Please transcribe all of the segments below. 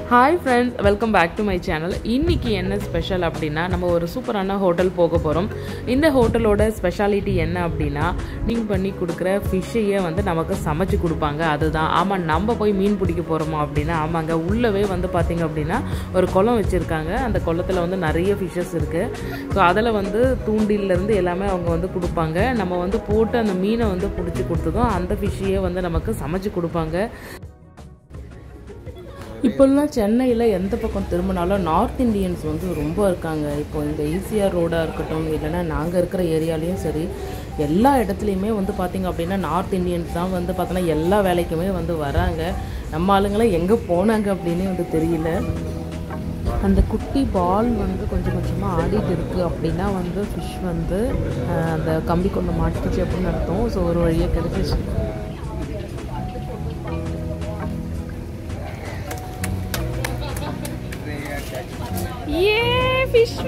hi friends welcome back to my channel இன்றைக்கி என்ன special அப்படின்னா நம்ம ஒரு சூப்பரான ஹோட்டல் போக போகிறோம் இந்த ஹோட்டலோட ஸ்பெஷாலிட்டி என்ன அப்படின்னா நீங்கள் பண்ணி கொடுக்குற ஃபிஷ்ஷையே வந்து நமக்கு சமைச்சு கொடுப்பாங்க அதுதான் ஆமாம் நம்ம போய் மீன் பிடிக்க போகிறோமா அப்படின்னா ஆமாங்க உள்ளவே வந்து பார்த்திங்க அப்படின்னா ஒரு குளம் வச்சுருக்காங்க அந்த குளத்தில் வந்து நிறைய ஃபிஷ்ஷஸ் இருக்குது ஸோ அதில் வந்து தூண்டிலேருந்து எல்லாமே அவங்க வந்து கொடுப்பாங்க நம்ம வந்து போட்டு அந்த மீனை வந்து பிடிச்சி கொடுத்ததும் அந்த ஃபிஷ்ஷையே வந்து நமக்கு சமைச்சு கொடுப்பாங்க இப்போல்லாம் சென்னையில் எந்த பக்கம் திரும்பினாலும் நார்த் இந்தியன்ஸ் வந்து ரொம்ப இருக்காங்க இப்போ இந்த ஈசிஆர் ரோடாக இருக்கட்டும் இல்லைன்னா நாங்கள் இருக்கிற ஏரியாலையும் சரி எல்லா இடத்துலையுமே வந்து பார்த்திங்க அப்படின்னா நார்த் இந்தியன்ஸ் தான் வந்து பார்த்தோன்னா எல்லா வேலைக்குமே வந்து வராங்க நம்ம ஆளுங்களாம் எங்கே போனாங்க அப்படின்னே வந்து தெரியல அந்த குட்டி பால் வந்து கொஞ்சம் கொஞ்சமாக ஆடிட்டு இருக்குது அப்படின்னா வந்து ஃபிஷ் வந்து அஹ், அந்த கம்பி கொண்டு மாட்டிச்சு அப்படின்னு அர்த்தம் ஸோ ஒரு வழியாக கிடைச்சிச்சு ஏ ஃபிஷ்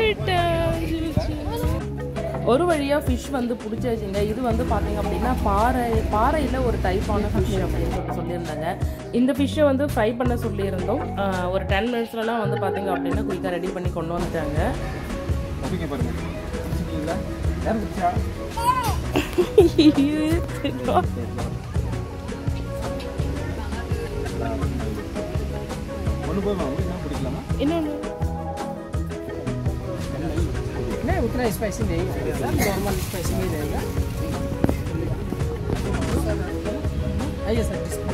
ஒரு வழியாக ஃபிஷ் வந்து பிடிச்சாச்சுங்க இது வந்து பார்த்தீங்க அப்படின்னா பாறை பாறையில் ஒரு டைப்பான ஃபிஷ் அப்படின்னு சொல்லிட்டு சொல்லியிருந்தாங்க இந்த ஃபிஷ்ஷை வந்து ஃப்ரை பண்ண சொல்லியிருந்தோம் ஆஹ் ஒரு டென் மினிட்ஸ்லலாம் வந்து பார்த்தீங்க அப்படின்னா குயிக்காக ரெடி பண்ணி கொண்டு வந்துட்டாங்க அப்படிங்க பாருங்க பிடிச்சிட்டீங்களா யார் பிடிச்சா ஒன்று போதுமா உங்களுக்கு என்ன பிடிக்கலாமா இன்னொன்று नहीं उतना स्पाइसी नहीं रहेगा नॉर्मल स्पाइसी ही रहेगा आइए सर डिस्काउंट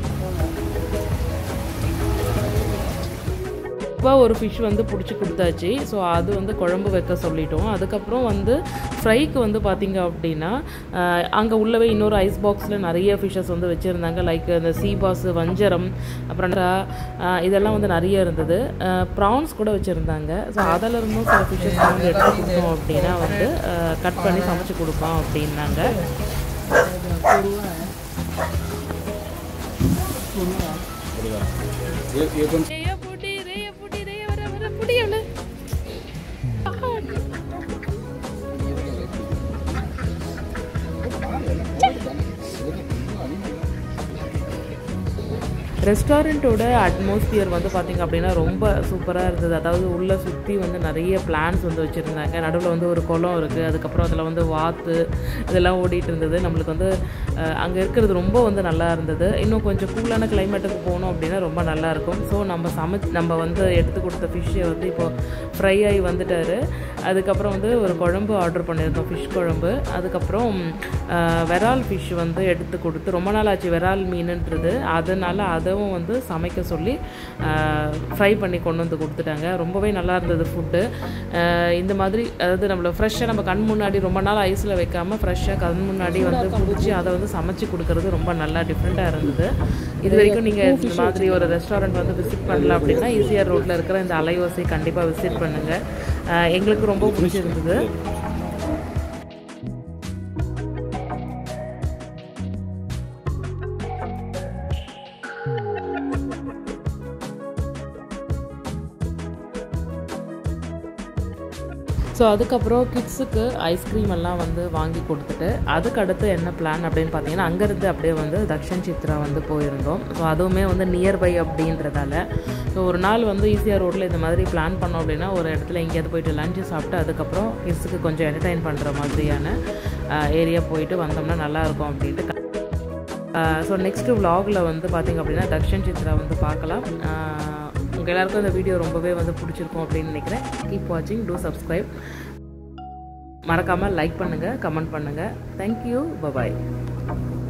இப்போ ஒரு ஃபிஷ் வந்து பிடிச்சி கொடுத்தாச்சு ஸோ அது வந்து குழம்பு வைக்க சொல்லிட்டோம் அதுக்கப்புறம் வந்து ஃப்ரைக்கு வந்து பார்த்தீங்க அப்படின்னா அங்கே உள்ளவே இன்னொரு ஐஸ் பாக்ஸில் நிறைய ஃபிஷ்ஷஸ் வந்து வச்சுருந்தாங்க லைக் இந்த சீபாஸ் வஞ்சரம் அப்புறம் ஆஹ் இதெல்லாம் வந்து நிறைய இருந்தது ப்ரான்ஸ் கூட வச்சுருந்தாங்க ஸோ அதில் இருந்தும் சில ஃபிஷ்ஷஸ் வந்து எடுத்து கொடுத்தோம் அப்படின்னா வந்து கட் பண்ணி சமைச்சு கொடுப்போம் அப்படின்னாங்க ये ये कौन ரெஸ்டாரண்ட்டோட அட்மாஸ்பியர் வந்து பார்த்திங்க அப்படின்னா ரொம்ப சூப்பராக இருந்தது அதாவது உள்ளே சுற்றி வந்து நிறைய பிளான்ஸ் வந்து வச்சுருந்தாங்க நடுவில் வந்து ஒரு குளம் இருக்குது அதுக்கப்புறம் அதில் வந்து வாத்து இதெல்லாம் ஓடிட்டு இருந்தது நம்மளுக்கு வந்து அங்கே இருக்கிறது ரொம்ப வந்து நல்லா இருந்தது இன்னும் கொஞ்சம் கூலான கிளைமேட்டுக்கு போனோம் அப்படின்னா ரொம்ப நல்லா இருக்கும் ஸோ நம்ம சமைச்சு நம்ம வந்து எடுத்து கொடுத்த ஃபிஷ்ஷை வந்து இப்போது ஃப்ரை ஆகி வந்துட்டார் அதுக்கப்புறம் வந்து ஒரு குழம்பு ஆர்டர் பண்ணியிருந்தோம் ஃபிஷ் குழம்பு அதுக்கப்புறம் அஹ், விரால் ஃபிஷ் வந்து எடுத்து கொடுத்து ரொம்ப நாள் ஆச்சு விரால் மீனுன்றது அதனால் அதுவும் வந்து சமைக்க சொல்லி ஃப்ரை பண்ணி கொண்டு வந்து கொடுத்துட்டாங்க ரொம்பவே நல்லா இருந்தது ஃபுட்டு இந்த மாதிரி அதாவது நம்மள ஃப்ரெஷ்ஷாக நம்ம கண் முன்னாடி ரொம்ப நாள் ஐஸில் வைக்காமல் ஃப்ரெஷ்ஷாக கண் முன்னாடி வந்து பிடிச்சி அதை வந்து சமைச்சு கொடுக்கறது ரொம்ப நல்லா டிஃப்ரெண்ட்டாக இருந்தது இது வரைக்கும் நீங்கள் இந்த மாதிரி ஒரு ரெஸ்டாரண்ட் வந்து விசிட் பண்ணல அப்படின்னா ஈசிஆர் ரோட்டில் இருக்கிற இந்த அலைவாசி கண்டிப்பாக விசிட் பண்ணுங்கள் எங்களுக்கு ரொம்ப பிடிச்சிருந்தது ஸோ அதுக்கப்புறம் கிட்ஸுக்கு ஐஸ்கிரீம் எல்லாம் வந்து வாங்கி கொடுத்துட்டு அதுக்கு அடுத்து என்ன பிளான் அப்படின்னு பார்த்தீங்கன்னா அங்கேருந்து அப்படியே வந்து தக்ஷன் சித்ரா வந்து போயிருந்தோம் ஸோ அதுவுமே வந்து நியர்பை அப்படின்றதால ஸோ ஒரு நாள் வந்து ஈஸியாக ரோட்டில் இந்த மாதிரி பிளான் பண்ணோம் அப்படின்னா ஒரு இடத்துல எங்கேயாவது போயிட்டு லஞ்சு சாப்பிட்டு அதுக்கப்புறம் கிட்ஸுக்கு கொஞ்சம் என்டர்டைன் பண்ணுற மாதிரியான ஏரியா போயிட்டு வந்தோம்னா நல்லாயிருக்கும் அப்படின்ட்டு ஸோ நெக்ஸ்ட்டு vlogல வந்து பார்த்திங்க அப்படின்னா தக்ஷன் சித்ரா வந்து பார்க்கலாம் உங்கள் எல்லாருக்கும் இந்த வீடியோ ரொம்பவே வந்து பிடிச்சிருக்கும் அப்படின்னு நினைக்கிறேன் கீப் வாட்சிங் டூ சப்ஸ்கிரைப் மறக்காமல் லைக் பண்ணுங்கள் கமெண்ட் பண்ணுங்கள் தேங்க்யூ பபாய்